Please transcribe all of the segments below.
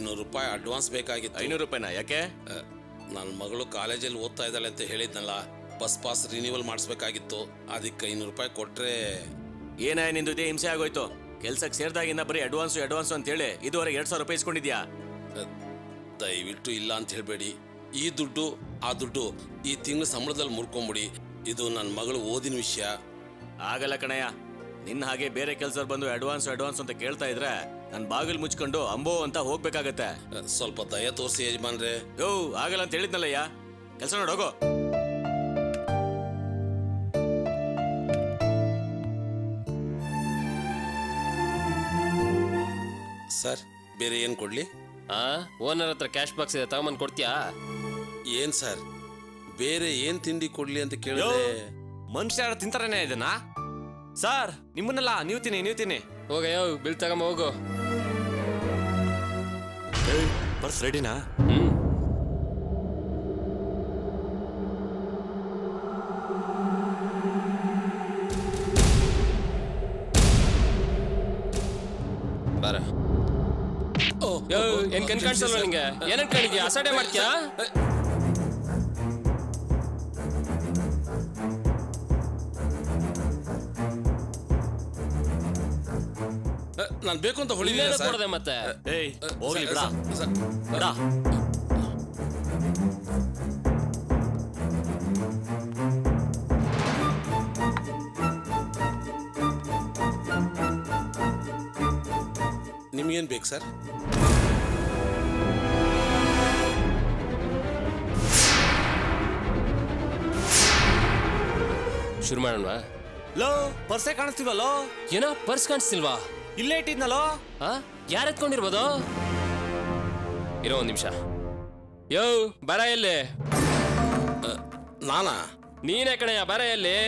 ಐನೂರು ರೂಪಾಯಿ ಅಡ್ವಾನ್ಸ್ ಬೇಕಾಗಿತ್ತು ಐನೂರು ರೂಪಾಯಿನಾ ಯಾಕೆ ನನ್ನ ಮಗಳು ಕಾಲೇಜಲ್ಲಿ ಓದ್ತಾ ಇದ್ದಾಳೆ ಅಂತ ಹೇಳಿದ್ನಲ್ಲ ಬಸ್ ಪಾಸ್ ರಿನ್ಯೂವಲ್ ಮಾಡಿಸ್ಬೇಕಾಗಿತ್ತು ಅದಕ್ಕೆ ಐನೂರು ರೂಪಾಯಿ ಕೊಟ್ರೆ ಏನಾಯ ನಿಂದು ಇದೇ ಹಿಂಸೆ ಆಗೋಯ್ತು ಕೆಲ್ಸಕ್ಕೆ ಸೇರ್ದಾಗಿಂದ ಬರೀ ಅಡ್ವಾನ್ಸು ಅಡ್ವಾನ್ಸು ಅಂತ ಹೇಳಿ ಇದುವರೆಗೆ ಎರಡ್ ಸಾವಿರ ರೂಪಾಯಿ ಇಸ್ಕೊಂಡಿದ್ಯಾ ಅಹ್, ದಯವಿಟ್ಟು ಇಲ್ಲ ಅಂತ ಹೇಳಬೇಡಿ ಈ ದುಡ್ಡು ಆ ದುಡ್ಡು ಈ ತಿಂಗಳ ಸಂಬಳದಲ್ಲಿ ಮುರ್ಕೊಂಬಿಡಿ ಇದು ನನ್ನ ಮಗಳು ಓದಿನ ವಿಷಯ ಆಗಲ್ಲ ಕಣಯ್ಯ ನಿನ್ನ ಹಾಗೆ ಬೇರೆ ಕೆಲ್ಸದವ್ರು ಬಂದು ಅಡ್ವಾನ್ಸ್ ಅಡ್ವಾನ್ಸ್ ಅಂತ ಕೇಳ್ತಾ ಇದ್ರೆ ನನ್ ಬಾಗಿಲು ಮುಚ್ಕೊಂಡು ಅಂಬೋ ಅಂತ ಹೋಗ್ಬೇಕಾಗತ್ತೆ ಅಹ್, ಸ್ವಲ್ಪ ದಯ ತೋರಿಸಿ ಯಜಮಾನ್ರೆ ಯೋ ಆಗಲ್ಲ ಅಂತ ಹೇಳಿದ್ನಲ್ಲಯ್ಯ ಕೆಲಸ ನೋಡೋಗೋ ಸರ್ ಬೇರೆ ಏನು ಕೊಡ್ಲಿ ಆ ಓನರ್ ಹತ್ರ ಕ್ಯಾಶ್ ಬಾಕ್ಸ್ ಇದೆ ತಗೊಂಬಂದು ಕೊಡ್ತೀಯಾ ಏನ್ ಸರ್ ಬೇರೆ ಏನ್ ತಿಂಡಿ ಕೊಡ್ಲಿ ಅಂತ ಯೋ ಕೇಳಿದ್ರೆ ಮನುಷ್ಯ ಯಾರು ತಿಂತಾರೇನೆ ಇದನ್ನ ಸರ್ ನಿಮ್ಮನ್ನೆಲ್ಲ ನೀವು ತಿನ್ನಿ ನೀವು ತಿನ್ನಿ ಹೋಗಯ್ಯೋ ಬಿಲ್ ತಗೊಂಬ ಹೋಗು ಪರ್ಸ್ ರೆಡಿನಾ ಹ್ಮ್ ಬಾರ ಯೋ ಏನ್ ಕಣ್ ಕಾಣಿಸಲ್ವ ನಿಂಗೆ ಏನ್ ಅನ್ಕೊಂಡಿದ್ಯಾ ಅಸಾಡೆ ಮಾಡ್ತೀಯಾ ನಾನು ಬೇಕು ಅಂತ ಹೊಳಿಲಿಲ್ಲ ಇನ್ನೇನು ಸರ್ ಕೊಡದೆ ಮತ್ತೆ ಏಯ್ ಹೋಗ್ಲಿ ಬಿಡ ಸರ್, ಸರ್, ಬಿಡ ನಿಮ್ಗೇನ್ ಬೇಕು ಸರ್ ಶುರು ಮಾಡೋಣವಾ ಲೋ ಪರ್ಸೇ ಕಾಣಿಸ್ತಿಲ್ವಲ್ಲೋ ಏನೋ ಪರ್ಸ್ ಕಾಣಿಸ್ತಿಲ್ವಾ ಇಲ್ಲೇ ಇಟ್ಟಿದ್ನಲ್ಲೋ ಆ ಯಾರು ಎತ್ಕೊಂಡಿರ್ಬೋದು ಇರೋ ಒಂದ್ ನಿಮಿಷ ಯೋ ಬರ ಎಲ್ಲಿ ನಾನಾ ನೀನೇ ಕಣಯ್ಯ ಬರ ಎಲ್ಲಿ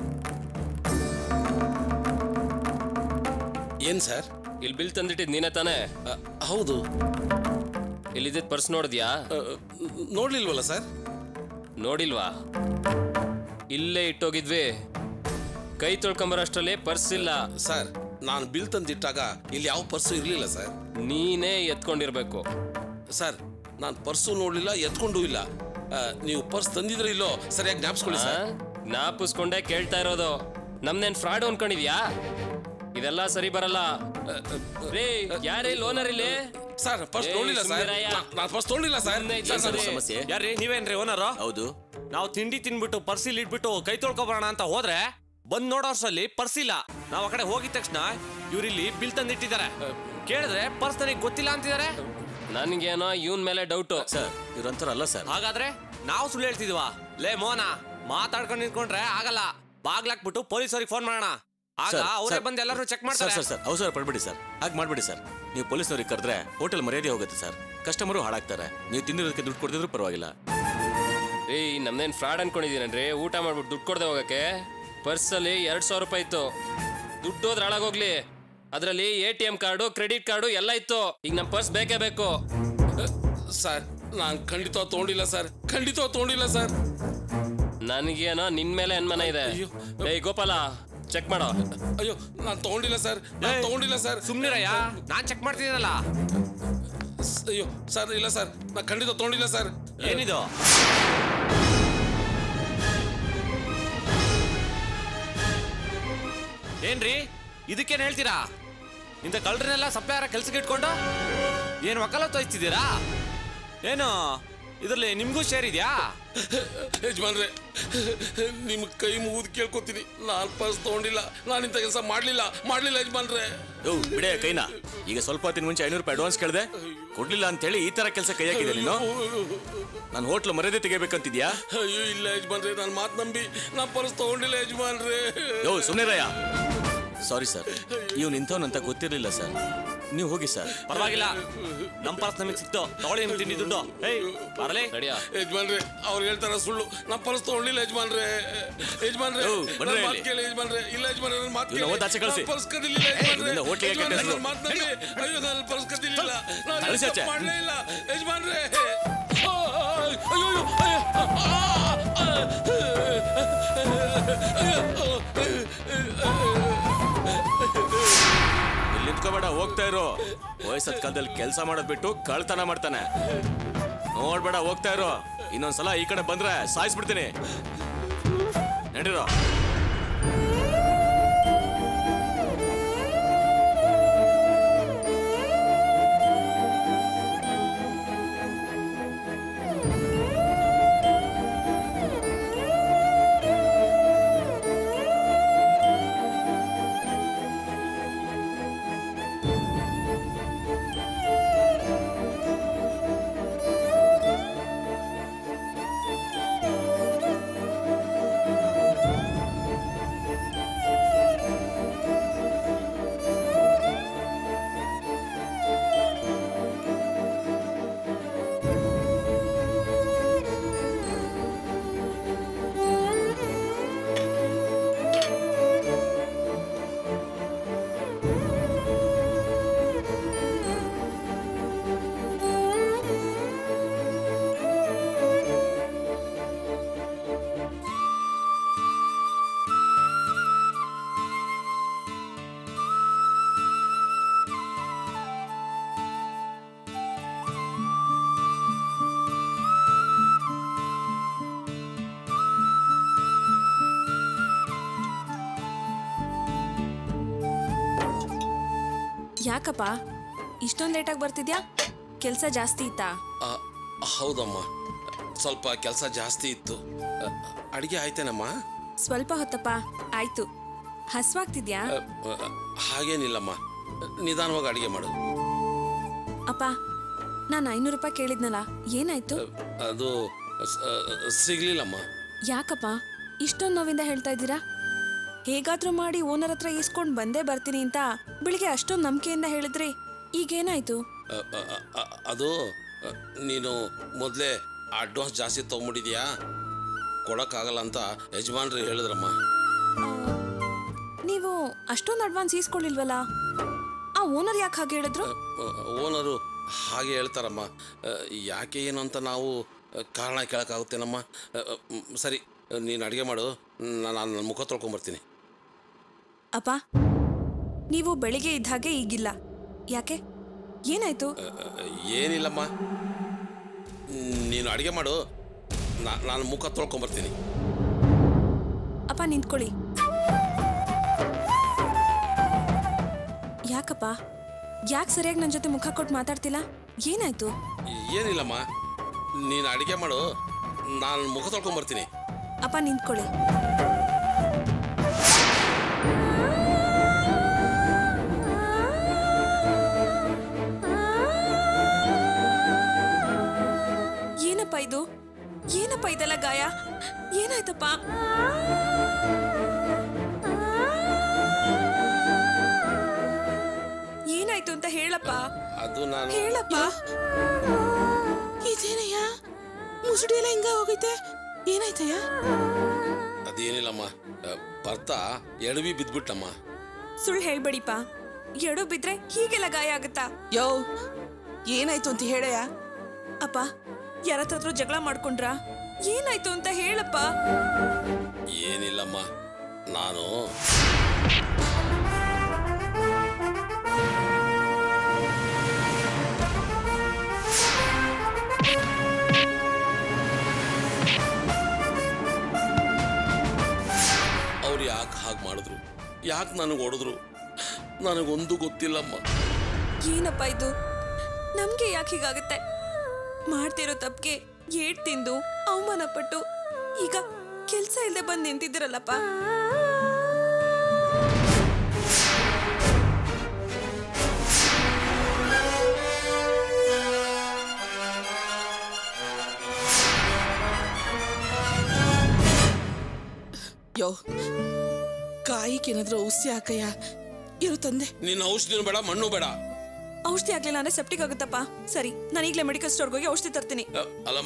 ಏನ್ ಸರ್ ಇಲ್ಲಿ ಬಿಲ್ ತಂದಿಟ್ಟಿದ್ ನೀನೇ ತಾನೇ ಅ, ಹೌದು ಇಲ್ಲಿದ್ದ ಪರ್ಸ್ ನೋಡಿದ್ಯಾ ಅ, ನೋಡ್ಲಿಲ್ವಲ್ಲ ಸರ್ ನೋಡಿಲ್ವಾ ಇಲ್ಲೇ ಇಟ್ಟೋಗಿದ್ವಿ ಕೈ ತೊಳ್ಕೊಂಬರೋಷ್ಟರಲ್ಲಿ ಪರ್ಸ್ ಇಲ್ಲ ಸರ್ ನಾನು ಬಿಲ್ ತಂದಿಟ್ಟಾಗ ಇಲ್ಲಿ ಯಾವ ಪರ್ಸು ಇರಲಿಲ್ಲ ಸರ್ ನೀನೇ ಎತ್ಕೊಂಡಿರ್ಬೇಕು ಸರ್ ನಾನು ಪರ್ಸು ನೋಡಲಿಲ್ಲ ಎತ್ಕೊಂಡೂ ಇಲ್ಲ ಅ, ನೀವು ಪರ್ಸ್ ತಂದಿದ್ರೆ ಇಲ್ಲೋ ಸರಿಯಾಗಿ ಜ್ಞಾಪಿಸ್ಕೊಳ್ಳಿ ಆ? ಸರ್ ಜ್ಞಾಪಿಸ್ಕೊಂಡೇ ಕೇಳ್ತಾ ಇರೋದು ನಮ್ನೇನ್ ಫ್ರಾಡ್ ಅನ್ಕೊಂಡಿದ್ಯಾ ಇದೆಲ್ಲ ಸರಿ ಬರಲ್ಲ ರೇ ಯಾರೇ ಲೋನರ್ ಇಲ್ಲಿ ಸರ್ ಪರ್ಸ್ ಏಯ್, ನೋಡಲಿಲ್ಲ ಸರ್ ಸುಮ್ನಿರಯ್ಯ. ನಾನು ಪರ್ಸ್ ನೋಡಲಿಲ್ಲ ಸರ್ ಸುಮ್ನೆ ಇದ್ದ ಸರ್, ಸರಿ. ನಾನು- ಸಮಸ್ಯೆ ಯಾರ್ರಿ ನೀವೇನ್ರಿ ಓನರ್ ಹೌದು ನಾವು ತಿಂಡಿ ತಿನ್ಬಿಟ್ಟು ಪರ್ಸಿಲ್ ಇಟ್ಬಿಟ್ಟು ಕೈ ತೊಳ್ಕೊಬರೋಣ ಅಂತ ಹೋದ್ರೆ ಬಂದ್ ನೋಡೋರ್ಸಲ್ಲಿ ಪರ್ಸ್ ಇಲ್ಲ ನಾವ್ ಆ ಕಡೆ ಹೋಗಿದ ತಕ್ಷಣ ಇವ್ರಿಲ್ಲಿ ಬಿಲ್ ತಂದಿಟ್ಟಿದ್ದಾರೆ ಕೇಳಿದ್ರೆ ಪರ್ಸ್ ನನಗೆ ಗೊತ್ತಿಲ್ಲ ಅಂತಿದ್ದಾರೆ ನನ್ಗೇನೋ ಇವನ್ ಮೇಲೆ ಡೌಟು ಸರ್ ಇವ್ರಂತರ ಅಲ್ಲ ಸರ್ ಹಾಗಾದ್ರೆ ನಾವು ಸುಳ್ಳು ಹೇಳ್ತಿದ್ವಾ ಲೇ ಮೋನ ಮಾತಾಡ್ಕೊಂಡು ನಿಂತ್ಕೊಂಡ್ರೆ ಆಗಲ್ಲ ಬಾಗ್ಲಾಕ್ಬಿಟ್ಟು ಪೊಲೀಸರಿಗೆ ಫೋನ್ ಮಾಡೋಣ ಆಗ ಸರ್, ಅವರೇ ಸರ್. ಬಂದು ಎಲ್ಲರೂ ಚೆಕ್ ಸರ್ ಮಾಡ್ತಾರೆ ಸರ್ ಸರ್ ಅವಸರ ಪಡ್ಬೇಡಿ ಸರ್ ಹಾಗೆ ಮಾಡ್ಬೇಡಿ ಸರ್ ನೀವು ಪೊಲೀಸ್ನವ್ರಿಗೆ ಕರೆದ್ರೆ ಹೋಟೆಲ್ ಮರ್ಯಾದೆ ಹೋಗುತ್ತೆ ಸರ್ ಕಸ್ಟಮರು ಹಾಳಾಗ್ತಾರೆ ನೀವು ತಿಂದಿರೋದಕ್ಕೆ ದುಡ್ಡು ಕೊಡ್ತಿದ್ರು ಪರವಾಗಿಲ್ಲ ರೀ ನಮ್ದೇನ್ ಫ್ರಾಡ್ ಅನ್ಕೊಂಡಿದ್ದೀನನ್ರಿ ಊಟ ಮಾಡ್ಬಿಟ್ಟು ದುಡ್ಡು ಕೊಡದೆ ಹೋಗಕ್ಕೆ ಪರ್ಸಲ್ಲಿ ಎರಡ್ ಸಾವಿರ ರೂಪಾಯಿ ಇತ್ತು ದುಡ್ಡು ಹೋದ್ರೆ ಹಾಳಾಗೋಗ್ಲಿ ಅದರಲ್ಲಿ A T M card credit card ಎಲ್ಲ ಇತ್ತು ಈಗ ನಮ್ಮ ಪರ್ಸ್ ಬೇಕೇ ಬೇಕು ಸರ್ ನಾನು ಖಂಡಿತ ತಗೊಂಡಿಲ್ಲ ಸರ್ ಖಂಡಿತ ತಗೊಂಡಿಲ್ಲ ಸರ್ ನನಗೇನೋ ನಿನ್ ಮೇಲೆ ಅನುಮಾನ ಇದೆ ಅಯ್ಯೋ. ಏಯ್ ಗೋಪಾಲ ಚೆಕ್ ಮಾಡೋ ಅಯ್ಯೋ ನಾನು ತಗೊಂಡಿಲ್ಲ ಸರ್ ನಾನು ತಗೊಂಡಿಲ್ಲ ಸರ್ ಸುಮ್ನಿರಯ್ಯ ನಾನ್ ಚೆಕ್ ಮಾಡ್ತಿದ್ದೀನಲ್ಲ ಸ್- ಅಯ್ಯೋ ಸರ್ ಇಲ್ಲ ಸರ್ ನಾನು ಖಂಡಿತ ತಗೊಂಡಿಲ್ಲ ಸರ್ ಏನಿದು ಏನ್ರಿ ಇದಕ್ಕೇನ್ ಹೇಳ್ತೀರಾ ಇಂಥ ಕಳ್ಳರನ್ನೆಲ್ಲ ಸಪ್ಲೈಯರ ಕೆಲ್ಸಕ್ಕೆ ಇಟ್ಕೊಂಡು ಏನು ವಕಾಲತ್ತು ವಹಿಸ್ತಿದ್ದೀರಾ ಏನು ಇದರಲ್ಲಿ ನಿಮ್ಗೂ ಶೇರ್ ಇದೆಯಾ ಯಜಮಾನ್ರೆ ನಿಮ್ ಕೈ ಮುಗಿದು ಕೇಳ್ಕೊತೀನಿ ನಾನು ಪರ್ಸ್ ತಗೊಂಡಿಲ್ಲ ನಾನು ಇಂಥ ಕೆಲಸ ಮಾಡ್ಲಿಲ್ಲ ಮಾಡ್ಲಿಲ್ಲ ಯಜಮಾನ್ರೆ ಯೋ ಬಿಡೆ ಕೈನಾ ಈಗ ಸ್ವಲ್ಪ ಹೊತ್ತಿನ ಮುಂಚೆ ಐನೂರು ರೂಪಾಯಿ ಅಡ್ವಾನ್ಸ್ ಕೇಳಿದೆ ಕೊಡ್ಲಿಲ್ಲ ಅಂತೇಳಿ ಈ ತರ ಕೆಲಸ ಕೈ ಹಾಕಿದೆ ನೀನು ನಾನು ಹೋಟ್ಲು ಮರ್ಯಾದೆ ತೆಗಿಬೇಕಂತಿದ್ಯಾ ಅಯ್ಯೋ ಇಲ್ಲ ಯಜಮಾನ್ರೆ ನಾನು ಮಾತು ನಂಬಿ ನಾನು ಪರ್ಸ್ ತಗೊಂಡಿಲ್ಲ ಯಜಮಾನ್ರೆ ಯೋ ಸುಮ್ನಿರಯ್ಯ ಸಾರಿ ಸರ್ ಇವ್ನು ಇಂಥವ್ನಂತ ಗೊತ್ತಿರಲಿಲ್ಲ ಸರ್ ನೀವು ಹೋಗಿ ಸರ್ ಪರವಾಗಿಲ್ಲ ನಮ್ಮ ಪರ್ಸ್ ನಮಗೆ ಸಿಕ್ತು ತಗೊಳ್ಳಿ ನಿಮ್ ತಿಂಡಿ ದುಡ್ಡು ಏಯ್ ಬರಲೇ ನಡಿಯಾ ಯಜಮಾನ್ರೆ ಅವ್ರು ಹೇಳ್ತಾರ ಸುಳ್ಳು ನಾನು ಪರ್ಸ್ ತಗೊಂಡಿಲ್ಲ ಯಜಮಾನ್ರೆ ಯಜಮಾನ್ರೆ ಓ, ಬನ್ರಿ ನನ್ ಮಾತ್ ಇಲ್ಲಿ. ಕೇಳಿ ಯಜಮಾನ್ರೆ ಇಲ್ಲ ಯಜಮಾನ್ರೆ ನನ್ನ ಮಾತು ಇವ್ನ ಕೇಳಿ ಹೋದ್ ಆಚೆ ಕಳ್ಸಿ. ಪರ್ಸ್ ಕದಿಲಿಲ್ಲ ಯಜಮಾನ್ರೆ ಇವ್ನ ಹೋಟ್ಲಿಗೆ ಯಜಮಾನ್ರೆ, ಕಟ್ಟಿಸ್ರು. ನನ್ನ ಮಾತ್ ನಂಬಿ ಅಯ್ಯೋ ನಾನು ಪರ್ಸ್ ಕದಿಲಿಲ್ಲ ನಾನು ಕಳ್ಸಿ ಆಚೆ. ತಪ್ಪು ಮಾಡ್ಲೇ ಇಲ್ಲ ಯಜಮಾನ್ರೆ ಆ, ಅಯ್ಯೋ ಅಯ್ಯೋ, ಅಯ್ಯೋ ಇಲ್ಲಿ ನಿಂತ್ಕೋಬೇಡ ಹೋಗು ಹೋಗ್ತಾ ಇರೋ ವಯಸ್ಸದ ಕಾಲದಲ್ಲಿ ಕೆಲಸ ಮಾಡೋದ್ ಬಿಟ್ಟು ಕಳ್ತನ ಮಾಡ್ತಾನೆ ನೋಡ್ಬೇಡ ಹೋಗ್ತಾ ಇರೋ ಇನ್ನೊಂದ್ಸಲ ಈ ಕಡೆ ಬಂದ್ರೆ ಸಾಯಿಸ್ಬಿಡ್ತೀನಿ ನಡೀರೋ ಯಾಕಪ್ಪ ಇಷ್ಟೊಂದು ಲೇಟಾಗಿ ಬರ್ತಿದ್ಯಾ ಕೆಲಸ ಜಾಸ್ತಿ ಇತ್ತಾ ಆ, ಹೌದಮ್ಮ ಸ್ವಲ್ಪ ಕೆಲಸ ಜಾಸ್ತಿ ಇತ್ತು ಅ, ಅಡಿಗೆ ಆಯ್ತೇನಮ್ಮ ಸ್ವಲ್ಪ ಹೊತ್ತಪ್ಪ ಆಯ್ತು ಹಸ್ವಾಗ್ತಿದ್ಯಾ ಅ, ಅ, ಹಾಗೇನಿಲ್ಲಮ್ಮ ನಿಧಾನವಾಗಿ ಅಡಿಗೆ ಮಾಡು ಅಪ್ಪ ನಾನು ಐನೂರು ರೂಪಾಯಿ ಕೇಳಿದ್ನಲ್ಲ ಏನಾಯ್ತು ಅದು ಸ- ಸಿಗ್ಲಿಲ್ಲಮ್ಮ ಯಾಕಪ್ಪ ಇಷ್ಟೊಂದು ನೋವಿಂದ ಹೇಳ್ತಾ ಇದ್ದೀರಾ ಹೇಗಾದ್ರೂ ಮಾಡಿ ಓನರ್ ಹತ್ರ ಇಸ್ಕೊಂಡು ಬಂದೇ ಬರ್ತೀನಿ ಅಂತ ಬೆಳಿಗ್ಗೆ ಅಷ್ಟೊಂದು ನಂಬಿಕೆಯಿಂದ ಹೇಳಿದ್ರಿ ಈಗೇನಾಯ್ತು ಅ, ಅ, ಅ, ಅ, ಅದು ಅ, ನೀನು ಮೊದಲೇ ಅಡ್ವಾನ್ಸ್ ಜಾಸ್ತಿ ತೊಗೊಂಬಿಟ್ಟಿದ್ಯಾ ಕೊಡೋಕ್ಕಾಗಲ್ಲ ಅಂತ ಯಜಮಾನ್ರು ಹೇಳಿದ್ರಮ್ಮ ನೀವು ಅಷ್ಟೊಂದು ಅಡ್ವಾನ್ಸ್ ಈಸ್ಕೊಳ್ಳಿಲ್ವಲ್ಲ ಆ ಓನರ್ ಯಾಕೆ ಹಾಗೆ ಹೇಳಿದ್ರು ಓನರು ಹಾಗೆ ಹೇಳ್ತಾರಮ್ಮ ಅ, ಯಾಕೆ ಏನು ಅಂತ ನಾವು ಅ, ಕಾರಣ ಕೇಳೋಕ್ಕಾಗುತ್ತೇನಮ್ಮ ಅ, ಅ, ಮ್, ಸರಿ ನೀನು ಅಡುಗೆ ಮಾಡು ನಾನು ನನ್ನ ಮುಖ ತೊಳ್ಕೊಂಬರ್ತೀನಿ ಅಪ್ಪ ನೀವು ಬೆಳಿಗ್ಗೆ ಇದ್ದ ಹಾಗೆ ಈಗಿಲ್ಲ ಯಾಕೆ ಏನಾಯ್ತು ಅ, ಅ, ಏನಿಲ್ಲಮ್ಮ ನೀನು ಅಡುಗೆ ಮಾಡು ನಾ- ನಾನು ಮುಖ ತೊಳ್ಕೊಂಬರ್ತೀನಿ ಅಪ್ಪ ನಿಂತ್ಕೊಳ್ಳಿ ಯಾಕಪ್ಪ ಯಾಕೆ ಸರಿಯಾಗಿ ನನ್ನ ಜೊತೆ ಮುಖ ಕೊಟ್ಟು ಮಾತಾಡ್ತಿಲ್ಲ ಏನಾಯ್ತು ಏನಿಲ್ಲಮ್ಮ ನೀನು ಅಡುಗೆ ಮಾಡು ನಾನು ಮುಖ ತೊಳ್ಕೊಂಬರ್ತೀನಿ ಅಪ್ಪ ನಿಂತ್ಕೊಳ್ಳಿ ಏನಪ್ಪ ಇದು ಏನಪ್ಪ ಇದೆಲ್ಲ ಗಾಯ ಏನಾಯ್ತಪ್ಪ ಏನಾಯ್ತು ಅಂತ ಹೇಳಪ್ಪ ಅದು ನಾನು ಹೇಳಪ್ಪ ಇದೇನಯ್ಯ ಮುಸುಡಿ ಎಲ್ಲ ಹಿಂಗ ಹೋಗೈತೆ ಏನಾಯ್ತಯ್ಯ ಅದೇನಿಲ್ಲಮ್ಮ ಅ, ಭರ್ತ ಎಡವಿ ಬಿದ್ಬಿಟ್ಟಮ್ಮ ಸುಳ್ಳು ಹೇಳ್ಬೇಡಿಪ್ಪ ಎಡು ಬಿದ್ರೆ ಹೀಗೆಲ್ಲ ಗಾಯ ಆಗುತ್ತಾ ಯೋ ಏನಾಯ್ತು ಅಂತ ಹೇಳಯ್ಯ ಅಪ್ಪ ಯಾರತ್ತಾದ್ರೂ ಜಗಳ ಮಾಡ್ಕೊಂಡ್ರಾ ಏನಾಯ್ತು ಅಂತ ಹೇಳಪ್ಪ ಏನಿಲ್ಲಮ್ಮ ನಾನು ಅವ್ರು ಯಾಕೆ ಹಾಗೆ ಮಾಡಿದ್ರು ಯಾಕೆ ನನಗೆ ಹೊಡೆದ್ರು ನನಗೊಂದು ಗೊತ್ತಿಲ್ಲಮ್ಮ ಏನಪ್ಪ ಇದು ನಮ್ಗೆ ಯಾಕೆ ಹೀಗಾಗುತ್ತೆ ಮಾಡ್ತಿರೋ ತಪ್ಪಿಗೆ ಏಟ್ ತಿಂದು ಅವಮಾನ ಪಟ್ಟು ಈಗ ಕೆಲ್ಸ ಇಲ್ಲದೆ ಬಂದು ನಿಂತಿದ್ದೀರಲ್ಲಪ್ಪ ಯೋ ಕಾಯಿಗೇನಾದ್ರೂ ಔಷಧಿ ಹಾಕಯ್ಯ ಇರು ತಂದೆ ನಿನ್ನ ಔಷಧಿನೂ ಬೇಡ ಮಣ್ಣು ಬೇಡ ಔಷಧಿ ಆಗ್ಲಿಲ್ಲ ಅಂದ್ರೆ ಸೆಪ್ಟಿಕ್ ಆಗುತ್ತಪ್ಪ ಸರಿ ನಾನು ಈಗಲೇ ಮೆಡಿಕಲ್ ಸ್ಟೋರ್ಗೆ ಹೋಗಿ ಔಷಧಿ ತರ್ತೀನಿ ಅ, ಅಲ್ಲ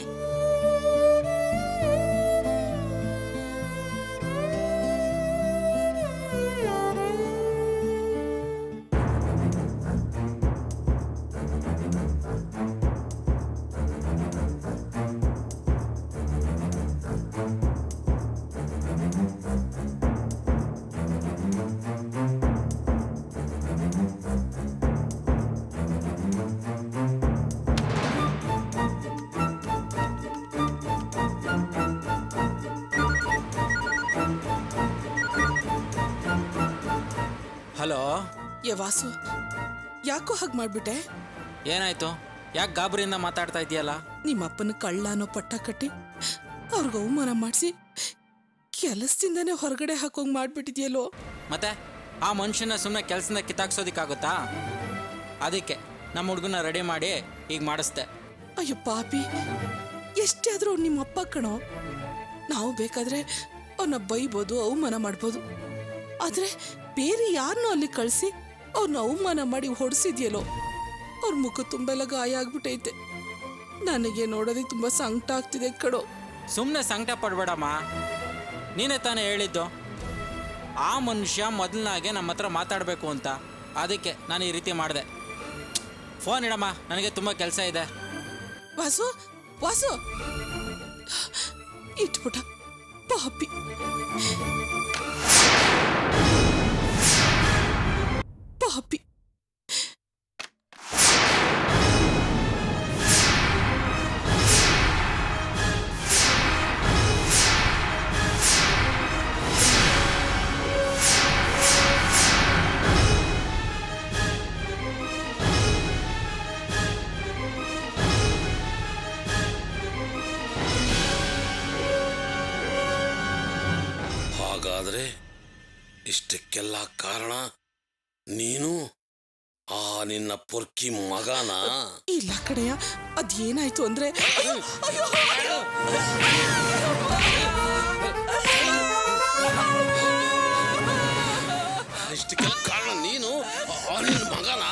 ಹಲೋ ಏ ವಾಸು ಯಾಕೋ ಹಾಗೆ ಮಾಡ್ಬಿಟ್ಟೆ ಏನಾಯ್ತು ಯಾಕೆ ಗಾಬರಿಯಿಂದ ಮಾತಾಡ್ತಾ ಇದೆಯಲ್ಲ ನಿಮ್ಮ ಅಪ್ಪನ ಕಳ್ಳ ಅನ್ನೋ ಪಟ್ಟ ಕಟ್ಟಿ ಅವ್ರಿಗೆ ಅವಮಾನ ಮಾಡಿಸಿ ಕೆಲಸದಿಂದನೇ ಹೊರಗಡೆ ಹಾಕೋಂಗ್ ಮಾಡ್ಬಿಟ್ಟಿದ್ಯಲ್ಲೋ ಮತ್ತೆ ಆ ಮನುಷ್ಯನ ಸುಮ್ಮನೆ ಕೆಲಸದಿಂದ ಕಿತ್ತಾಕ್ಸೋದಿಕ್ಕಾಗುತ್ತಾ ಅದಕ್ಕೆ ನಮ್ಮ ಹುಡುಗನ ರೆಡಿ ಮಾಡಿ ಈಗ ಮಾಡಿಸ್ದೆ ಅಯ್ಯೋ ಪಾಪಿ ಎಷ್ಟೇ ಆದ್ರೂ ಅವ್ರು ನಿಮ್ಮ ಅಪ್ಪ ಕಣೋ ನಾವು ಬೇಕಾದ್ರೆ ಅವ್ರನ್ನ ಬೈಬೋದು ಅವಮಾನ ಮಾಡ್ಬೋದು ಆದ್ರೆ ಬೇರೆ ಯಾರನ್ನೂ ಅಲ್ಲಿ ಕಳಿಸಿ ಅವ್ರನ್ನ ಅವಮಾನ ಮಾಡಿ ಹೊಡೆಸಿದ್ಯಲ್ಲೋ ಅವ್ರ ಮುಖ ತುಂಬೆಲ್ಲ ಗಾಯ ಆಗ್ಬಿಟ್ಟೈತೆ ನನಗೆ ನೋಡೋದಕ್ಕೆ ತುಂಬಾ ಸಂಕಟ ಆಗ್ತಿದೆ ಕಣೋ ಸುಮ್ಮನೆ ಸಂಕಟ ಪಡ್ಬೇಡಮ್ಮ ನೀನೇ ತಾನೇ ಹೇಳಿದ್ದು ಆ ಮನುಷ್ಯ ಮೊದಲನಾಗೆ ನಮ್ಮ ಹತ್ರ ಮಾತಾಡಬೇಕು ಅಂತ ಅದಕ್ಕೆ ನಾನು ಈ ರೀತಿ ಮಾಡಿದೆ ಫೋನ್ ಇಡಮ್ಮ ನನಗೆ ತುಂಬ ಕೆಲಸ ಇದೆ ವಾಸು ವಾಸು ಇಟ್ಬಿಟ್ಟ ಪಾಪಿ ಪಾಪಿ ಹಾಗಾದ್ರೆ ಇಷ್ಟಕ್ಕೆಲ್ಲ ಕಾರಣ ನೀನು ಆ ನಿನ್ನ ಪೊರ್ಕಿ ಮಗನ ಇಲ್ಲ ಕಡೆಯ ಅದೇನಾಯ್ತು ಅಂದ್ರೆ ಅಯ್ಯೋ, ಅಯ್ಯೋ, ಅಯ್ಯೋ. ಇಷ್ಟಕ್ಕೆಲ್ಲ ಕಾರಣ ನೀನು ಆ ನಿನ್ನ ಮಗನ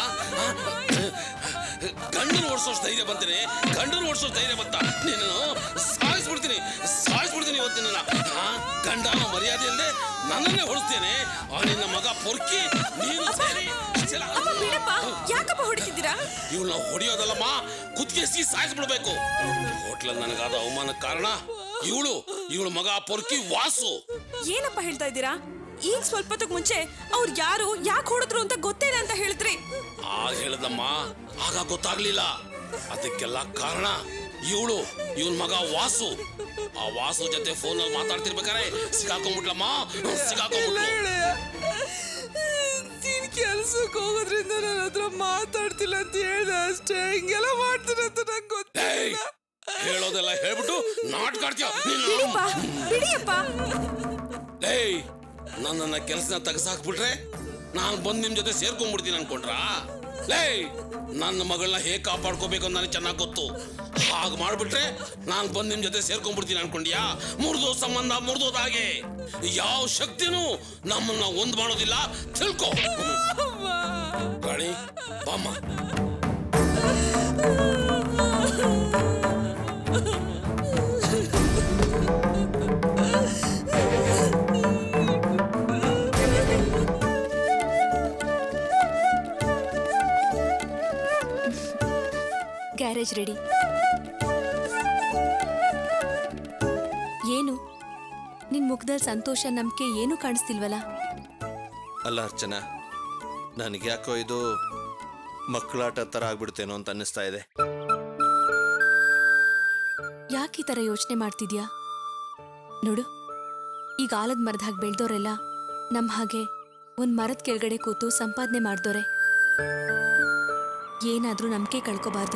ಗಂಡನ ಓಡಿಸೋ ಧೈರ್ಯ ಬಂತೇನೆ ಗಂಡನ ಓಡಿಸೋ ಧೈರ್ಯ ಬಂತ ನೀನು ಸಾಯಿಸ್ಬಿಡ್ತೀನಿ ಸಾಯಿಸ್ಬಿಡ್ತೀನಿ ಇವತ್ತು ನಿನ್ನ ಆ, ಗಂಡ ಅನ್ನೋ ಮರ್ಯಾದೆ ಇಲ್ಲದೆ ನನ್ನನ್ನೇ ಹೊಡಿಸ್ತೇನೆ ಆ ನಿನ್ನ ಮಗ ಪೊರ್ಕಿ ನೀನು ಸೇರಿ ಇಷ್ಟೆಲ್ಲ ಅಪ್ಪ ಬಿಡಪ್ಪ ಯಾಕಪ್ಪ ಹೊಡಿತಿದ್ದೀರಾ ಇವಳನ್ನ ಹೊಡೆಯೋದಲ್ಲಮ್ಮ ಕುತ್ತಿಗೆಸಿ ಸಾಯಿಸ್ಬಿಡ್ಬೇಕು ಹೋಟ್ಲಲ್ಲಿ ನನಗಾದ ಅವಮಾನ ಕಾರಣ ಇವಳು ಇವಳ ಮಗ ಪೊರ್ಕಿ ವಾಸು ಏನಪ್ಪ ಹೇಳ್ತಾ ಇದ್ದೀರಾ ಈಗ ಸ್ವಲ್ಪ ಹೊತ್ತಿಗೆ ಮುಂಚೆ ಅವ್ರು ಯಾರು ಯಾಕೆ ಹೊಡೆದ್ರು ಅಂತ ಗೊತ್ತಿಲ್ಲ ಅಂತ ಹೇಳಿದ್ರಿ ಆಗ ಹೇಳದಮ್ಮ ಆಗ ಗೊತ್ತಾಗ್ಲಿಲ್ಲ ಅದಕ್ಕೆಲ್ಲ ಕಾರಣ ಇವಳು ಇವನ್ ಮಗ ವಾಸು ಆ ವಾಸು ಜೊತೆ ಫೋನ್ ಅಲ್ಲಿ ಮಾತಾಡ್ತಿರ್ಬೇಕಾರೆ ಸಿಗಾಕೊಂಡ್ಬಿಟ್ಲಮ್ಮ ಸಿಗಾಕೊಂಡ್ಬಿಟ್ಲು ನೀನ್ ಕೆಲ್ಸಕ್ಕೆ ಹೋಗೋದ್ರಿಂದ ನನ್ನ ಹತ್ರ ಮಾತಾಡ್ತಿಲ್ಲ ಅಂತ ಹೇಳ್ದೆ ಅಷ್ಟೇ ಹಿಂಗೆಲ್ಲ ಮಾಡ್ತೀನಿ ಅಂತ ನಂಗೆ ಏಯ್, ಗೊತ್ತಿಲ್ಲ ಹೇಳೋದೆಲ್ಲ ಹೇಳ್ಬಿಟ್ಟು ನಾಟಕ ಆಡ್ತೀಯ ಬಿಡಿಪ್ಪ ಬಿಡಿಯಪ್ಪ ಏಯ್ ನನ್ನನ್ನ ಕೆಲಸನ ತೆಗೆಸಾಕ್ಬಿಟ್ರೆ ನಾನು ಬಂದು ನಿಮ್ ಜೊತೆ ಸೇರ್ಕೊಂಡ್ಬಿಡ್ತೀನಿ ಅನ್ಕೊಂಡ್ರಾ ಲೇ ನನ್ನ ಮಗಳನ್ನ ಹೇಗೆ ಕಾಪಾಡ್ಕೋಬೇಕು ಅಂತ ನನಗೆ ಚೆನ್ನಾಗಿ ಗೊತ್ತು ಹಾಗೆ ಮಾಡ್ಬಿಟ್ರೆ ನಾನು ಬಂದು ನಿಮ್ ಜೊತೆ ಸೇರ್ಕೊಂಡ್ಬಿಡ್ತೀನಿ ಅನ್ಕೊಂಡ್ಯಾ ಮುರಿದೋ ಸಂಬಂಧ ಮುರಿದೋದ ಹಾಗೆ ಯಾವ ಶಕ್ತಿನೂ ನಮ್ಮನ್ನ ಒಂದ್ ಮಾಡೋದಿಲ್ಲ ತಿಳ್ಕೊ ರಾಣಿ ಬಾಮ್ಮ ಗ್ಯಾರೇಜ್ ರೆಡಿ ಏನು ನಿನ್ ಮುಖದಲ್ಲಿ ಸಂತೋಷ ನಂಬಿಕೆ ಏನು ಕಾಣಿಸ್ತಿಲ್ವಲ್ಲ ಅಲ್ಲ ಅರ್ಚನಾ ನನಗೆ ಯಾಕೋ ಇದು ಮಕ್ಕಳಾಟ ಥರ ಆಗ್ಬಿಡ್ತೇನೋ ಅಂತ ಅನ್ನಿಸ್ತಾ ಇದೆ ಯಾಕೆ ಈ ಥರ ಯೋಚನೆ ಮಾಡ್ತಿದ್ಯಾ ನೋಡು ಈಗ ಆಲದ ಮರದ ಹಾಗೆ ಬೆಳೆದವರೆಲ್ಲ ನಮ್ಮ ಹಾಗೆ ಒಂದು ಮರದ ಕೆಳಗಡೆ ಕೂತು ಸಂಪಾದನೆ ಮಾಡ್ದೋರೆ ಏನಾದ್ರೂ ನಂಬಿಕೆ ಕಳ್ಕೋಬಾರ್ದು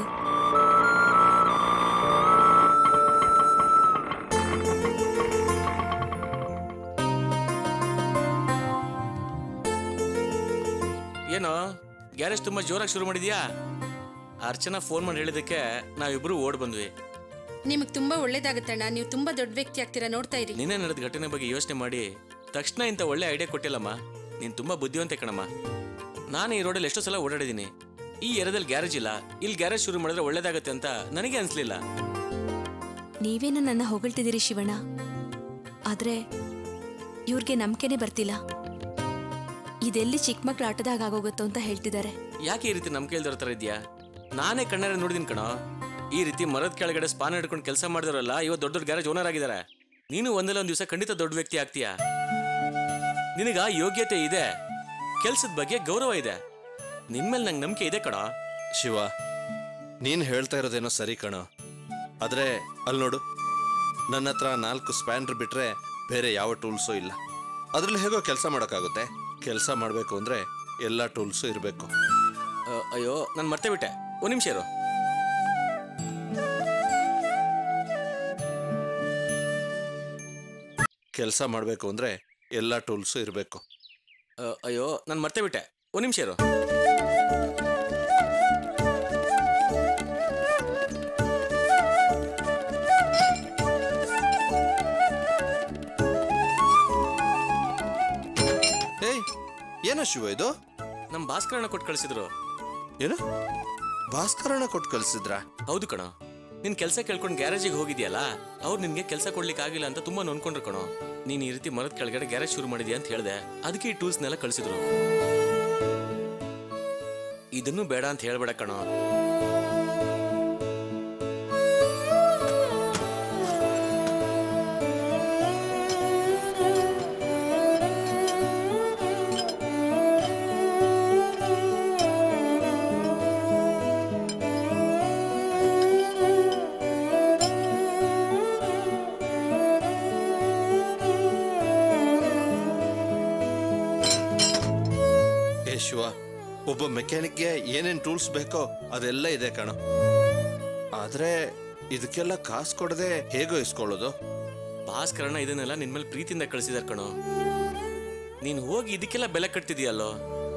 ಏನೋ ಗ್ಯಾರೇಜ್ ತುಂಬಾ ಜೋರಾಗಿ ಶುರು ಮಾಡಿದ್ಯಾ ಅರ್ಚನಾ ಫೋನ್ ಮಾಡಿ ಹೇಳಿದಕ್ಕೆ ನಾವಿಬ್ರು ಓಡ್ ಬಂದ್ವಿ ನಿಮಗೆ ತುಂಬಾ ಒಳ್ಳೇದಾಗುತ್ತಣ್ಣ ನೀವು ತುಂಬಾ ದೊಡ್ಡ ವ್ಯಕ್ತಿ ಆಗ್ತೀರಾ ನೋಡ್ತಾ ಇರಿ ನಿನ್ನೆ ನಡೆದ ಘಟನೆ ಬಗ್ಗೆ ಯೋಚನೆ ಮಾಡಿ ತಕ್ಷಣ ಇಂಥ ಒಳ್ಳೆ ಐಡಿಯಾ ಕೊಟ್ಟಿಲ್ಲಮ್ಮ ನೀನ್ ತುಂಬಾ ಬುದ್ಧಿವಂತೆ ಕಣಮ್ಮ ನಾನು ಈ ರೋಡಲ್ಲಿ ಎಷ್ಟೋ ಸಲ ಓಡಾಡಿದ್ದೀನಿ ಈ ಏರಿಯಾದಲ್ಲಿ ಗ್ಯಾರೇಜ್ ಇಲ್ಲ ಇಲ್ಲಿ ಗ್ಯಾರೇಜ್ ಶುರು ಮಾಡಿದ್ರೆ ಒಳ್ಳೇದಾಗತ್ತೆ ಅಂತ ನನಗೆ ಅನ್ಸ್ಲಿಲ್ಲ ನೀವೇನು ನನ್ನ ಹೊಗಳ್ತಿದ್ದೀರಿ ಶಿವಣ್ಣ ಆದ್ರೆ ಇವ್ರಿಗೆ ನಂಬಿಕೆನೇ ಬರ್ತಿಲ್ಲ ಇದೆಲ್ಲಿ ಚಿಕ್ಕ ಮಕ್ಳ ಆಟದಾಗ ಆಗೋಗುತ್ತೋ ಅಂತ ಹೇಳ್ತಿದ್ದಾರೆ ಯಾಕೆ ಈ ರೀತಿ ನಮ್ ಕೇಳ್ದವ್ರ ತರ ಇದೆಯಾ ನಾನೇ ಕಣ್ಣಾರೆ ನೋಡಿದೀನಿ ಕಣೋ ಈ ರೀತಿ ಮರದ ಕೆಳಗಡೆ ಸ್ಪಾನ್ ಹಿಡ್ಕೊಂಡು ಕೆಲಸ ಮಾಡಿದವರಲ್ಲ ಇವತ್ತು ದೊಡ್ಡ ದೊಡ್ಡ ಗ್ಯಾರೇಜ್ ಓನರ್ ಆಗಿದ್ದಾರೆ ನೀನು ಒಂದಲ್ಲ ಒಂದ್ ದಿವಸ ಖಂಡಿತ ದೊಡ್ಡ ವ್ಯಕ್ತಿ ಆಗ್ತೀಯಾ ನಿನಗ ಯೋಗ್ಯತೆ ಇದೆ ಕೆಲ್ಸದ ಬಗ್ಗೆ ಗೌರವ ಇದೆ ನಿನ್ಮೇಲೆ ನಂಗೆ ನಂಬಿಕೆ ಇದೆ ಕಣೋ ಶಿವ ನೀನು ಹೇಳ್ತಾ ಇರೋದೇನೋ ಸರಿ ಕಣೋ ಆದರೆ ಅಲ್ಲಿ ನೋಡು ನನ್ನ ಹತ್ರ ನಾಲ್ಕು ಸ್ಪ್ಯಾನ್ರ್ ಬಿಟ್ರೆ ಬೇರೆ ಯಾವ ಟೂಲ್ಸು ಇಲ್ಲ ಅದ್ರಲ್ಲಿ ಹೇಗೋ ಕೆಲಸ ಮಾಡೋಕ್ಕಾಗುತ್ತೆ ಕೆಲಸ ಮಾಡಬೇಕು ಅಂದರೆ ಎಲ್ಲ ಟೂಲ್ಸು ಇರಬೇಕು ಅ, ಅಯ್ಯೋ ನಾನು ಮರ್ತೇ ಬಿಟ್ಟೆ ಒಂದು ನಿಮಿಷ ಇರು ಕೆಲಸ ಮಾಡಬೇಕು ಅಂದರೆ ಎಲ್ಲ ಟೂಲ್ಸು ಇರಬೇಕು ಅ, ಅಯ್ಯೋ ನಾನು ಮರ್ತೇ ಬಿಟ್ಟೆ ಒಂದು ನಿಮಿಷ ಇರು ಏಯ್ ಏನೋ ಶಿವ ಇದು ನಮ್ಮ ಭಾಸ್ಕರಣ್ಣ ಕೊಟ್ಟು ಕಳಿಸಿದ್ರು ಏನು ಭಾಸ್ಕರಣ ಕೊಟ್ಟು ಕಳಿಸಿದ್ರಾ ಹೌದು ಕಣೋ ನಿನ್ ಕೆಲಸ ಕೇಳ್ಕೊಂಡು ಗ್ಯಾರೇಜಿಗೆ ಹೋಗಿದ್ಯಲ್ಲ ಅವ್ರು ನಿನ್ಗೆ ಕೆಲಸ ಕೊಡ್ಲಿಕ್ಕೆ ಆಗಿಲ್ಲ ಅಂತ ತುಂಬಾ ನೊಂದ್ಕೊಂಡ್ರು ಕಣೋ ನೀನ್ ಈ ರೀತಿ ಮರದ ಕೆಳಗಡೆ ಗ್ಯಾರೇಜ್ ಶುರು ಮಾಡಿದ್ಯಾ ಅಂತ ಹೇಳ್ದೆ ಅದಕ್ಕೆ ಈ ಟೂಲ್ಸ್ನೆಲ್ಲ ಕಳಿಸಿದ್ರು ಇದನ್ನು ಬೇಡ ಅಂತ ಹೇಳ್ಬೇಡ ಕಣೋ ಏ ಶಿವ ಒಬ್ಬ ಮೆಕ್ಯಾನಿಕ್ಗೆ ಏನೇನು ಟೂಲ್ಸ್ ಬೇಕೋ ಅದೆಲ್ಲ ಇದೆ ಕಣೋ ಆದರೆ ಇದಕ್ಕೆಲ್ಲ ಕಾಸು ಕೊಡದೆ ಹೇಗೋ ಇಸ್ಕೊಳ್ಳೋದು ಭಾಸ್ಕರಣ್ಣ ಇದನ್ನೆಲ್ಲ ನಿನ್ ಮೇಲೆ ಪ್ರೀತಿಯಿಂದ ಕಳಿಸಿದಾರ ಕಣೋ ನೀನ್ ಹೋಗಿ ಇದಕ್ಕೆಲ್ಲ ಬೆಲೆ ಕಟ್ತಿದ್ಯಲ್ಲೋ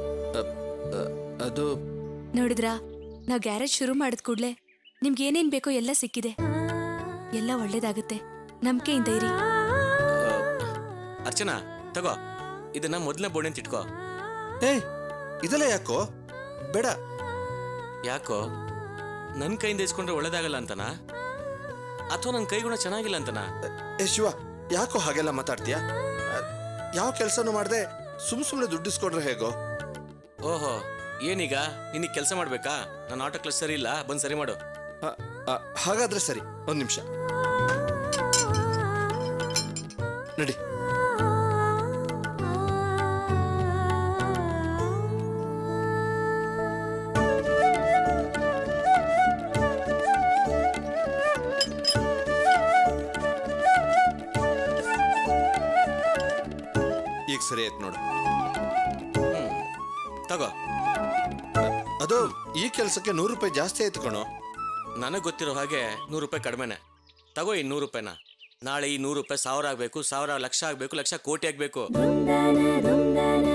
ಅದು ನೋಡಿದ್ರಾ ನಾವು ಗ್ಯಾರೇಜ್ ಶುರು ಮಾಡಿದ ಕೂಡ್ಲೆ ನಿಮ್ಗೆ ಏನೇನ್ ಬೇಕೋ ಎಲ್ಲ ಸಿಕ್ಕಿದೆ ಎಲ್ಲ ಒಳ್ಳೇದಾಗುತ್ತೆ ನಂಬಿಕೆಯಿಂದ ಇರಿ ಅರ್ಚನಾ ತಗೋ ಇದನ್ನ ಮೊದಲನೇ ಬೋರ್ಡ್ ಅಂತ ಇಟ್ಕೋ ಏಯ್ ಇದೆಲ್ಲ ಯಾಕೋ ಬೇಡ ಯಾಕೋ ನನ್ನ ಕೈಯಿಂದ ಇಸ್ಕೊಂಡ್ರೆ ಒಳ್ಳೇದಾಗಲ್ಲ ಅಂತನಾ ಅಥವಾ ನನ್ನ ಕೈಗುಣ ಚೆನ್ನಾಗಿಲ್ಲ ಅಂತನಾ ಏ ಶಿವ ಯಾಕೋ ಹಾಗೆಲ್ಲ ಮಾತಾಡ್ತೀಯಾ ಯಾವ ಕೆಲಸನೂ ಮಾಡದೆ ಸುಮ್ ಸುಮ್ಮನೆ ದುಡ್ಡು ಇಸ್ಕೊಂಡ್ರೆ ಹೇಗೋ ಓಹೋ ಏನೀಗ ನಿನಗೆ ಕೆಲಸ ಮಾಡ್ಬೇಕಾ ನನ್ನ ಆಟೋ ಕ್ಲಚ್ ಸರಿ ಇಲ್ಲ ಬಂದು ಸರಿ ಮಾಡು ಆ, ಆ, ಹಾಗಾದ್ರೆ ಸರಿ ಒಂದು ನಿಮಿಷ ನಡಿ ಈಗ ಸರಿ ಆಯ್ತು ನೋಡು ತಗೋ ಅದು ಈ ಕೆಲಸಕ್ಕೆ ನೂರು ರೂಪಾಯಿ ಜಾಸ್ತಿ ಆಯ್ತು ಕಣೋ ನನಗೆ ಗೊತ್ತಿರೋ ಹಾಗೆ ನೂರು ರೂಪಾಯಿ ಕಡಿಮೆನೆ ತಗೋ ಈ ನೂರು ರೂಪಾಯಿನ ನಾಳೆ ಈ ನೂರು ರೂಪಾಯಿ ಸಾವಿರ ಆಗಬೇಕು ಸಾವಿರ ಲಕ್ಷ ಆಗಬೇಕು ಲಕ್ಷ ಕೋಟಿ ಆಗಬೇಕು ಧೂಮ್ ದಾನ ಧೂಮ್ ದಾನ